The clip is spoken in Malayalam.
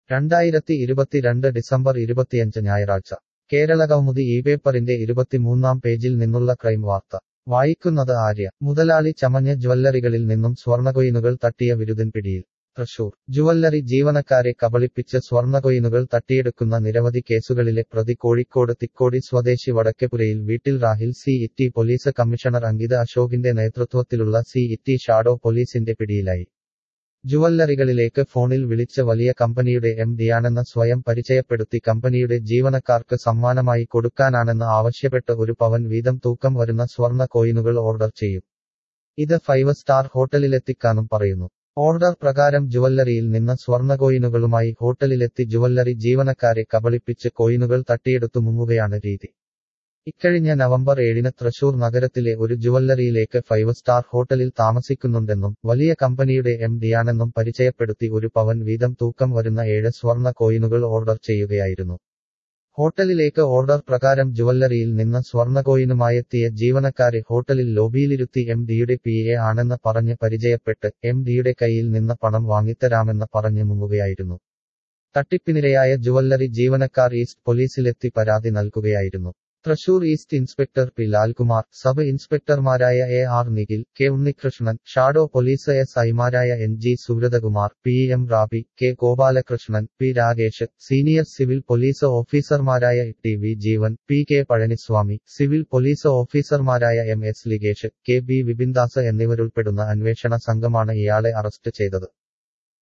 രണ്ടായിരത്തി ഇരുപത്തിരണ്ട് ഡിസംബർ ഇരുപത്തിയഞ്ച് ഞായറാഴ്ച കേരളകൗമുദി ഈ പേപ്പറിന്റെ ഇരുപത്തിമൂന്നാം പേജിൽ നിന്നുള്ള ക്രൈം വാർത്ത വായിക്കുന്നത് ആര്യ മുതലാളി ചമഞ്ഞ ജ്വല്ലറികളിൽ നിന്നും സ്വർണകൊയിനുകൾ തട്ടിയ വിരുദൻ പിടിയിൽ തൃശൂർ ജുവല്ലറി ജീവനക്കാരെ കബളിപ്പിച്ച് സ്വർണകൊയിനുകൾ തട്ടിയെടുക്കുന്ന നിരവധി കേസുകളിലെ പ്രതി കോഴിക്കോട് തിക്കോടി സ്വദേശി വടക്കെപുരയിൽ വീട്ടിൽ Rahil city police commissioner Ankitha അശോകിന്റെ നേതൃത്വത്തിലുള്ള സി ഇറ്റി ഷാഡോ പോലീസിന്റെ പിടിയിലായി ജുവല്ലറികളിലേക്ക് ഫോണിൽ വിളിച്ച് വലിയ കമ്പനിയുടെ എം ഡിയാണെന്ന് സ്വയം പരിചയപ്പെടുത്തി കമ്പനിയുടെ ജീവനക്കാർക്ക് സമ്മാനമായി കൊടുക്കാനാണെന്ന് ആവശ്യപ്പെട്ട് ഒരു പവൻ വീതം തൂക്കം വരുന്ന സ്വർണ്ണ കോയിനുകൾ ഓർഡർ ചെയ്യും ഇത് ഫൈവ് സ്റ്റാർ ഹോട്ടലിലെത്തിക്കാനും പറയുന്നു ഓർഡർ പ്രകാരം ജുവല്ലറിയിൽ നിന്ന് സ്വർണ്ണ കോയിനുകളുമായി ഹോട്ടലിലെത്തി ജുവല്ലറി ജീവനക്കാരെ കബളിപ്പിച്ച് കോയിനുകൾ തട്ടിയെടുത്തു മുങ്ങുകയാണ് രീതി ഇക്കഴിഞ്ഞ നവംബർ ഏഴിന് തൃശൂർ നഗരത്തിലെ ഒരു ജുവല്ലറിയിലേക്ക് ഫൈവ് സ്റ്റാർ ഹോട്ടലിൽ താമസിക്കുന്നുണ്ടെന്നും വലിയ കമ്പനിയുടെ എം ഡിയാണെന്നും പരിചയപ്പെടുത്തി ഒരു പവൻ വീതം തൂക്കം വരുന്ന ഏഴ് സ്വർണ്ണ കോയിനുകൾ ഓർഡർ ചെയ്യുകയായിരുന്നു ഹോട്ടലിലേക്ക് ഓർഡർ പ്രകാരം ജുവല്ലറിയിൽ നിന്ന് സ്വർണ്ണ കോയിനുമായെത്തിയ ജീവനക്കാരെ ഹോട്ടലിൽ ലോബിയിലിരുത്തി എം ഡിയുടെ പി എ ആണെന്ന് പറഞ്ഞ് പരിചയപ്പെട്ട് എം ഡിയുടെ കയ്യിൽ നിന്ന് പണം വാങ്ങിത്തരാമെന്ന് പറഞ്ഞ് മുങ്ങുകയായിരുന്നു തട്ടിപ്പിനിരയായ ജുവല്ലറി ജീവനക്കാർ ഈസ്റ്റ് പോലീസിലെത്തി പരാതി നൽകുകയായിരുന്നു Thrissur east inspector P Lalkumar sub ഇൻസ്പെക്ടർമാരായ A R Nikhil K Unnikrishnan shadow police S ഐമാരായ N G Subrathakumar P M Rabi K Gopalakrishnan P Rakesh senior civil police ഓഫീസർമാരായ T V Jeevan P K Pazhaniswamy civil police ഓഫീസർമാരായ M S Ligesh K B Vipindas എന്നിവരുൾപ്പെടുന്ന അന്വേഷണ സംഘമാണ് ഇയാളെ അറസ്റ്റ് ചെയ്തത്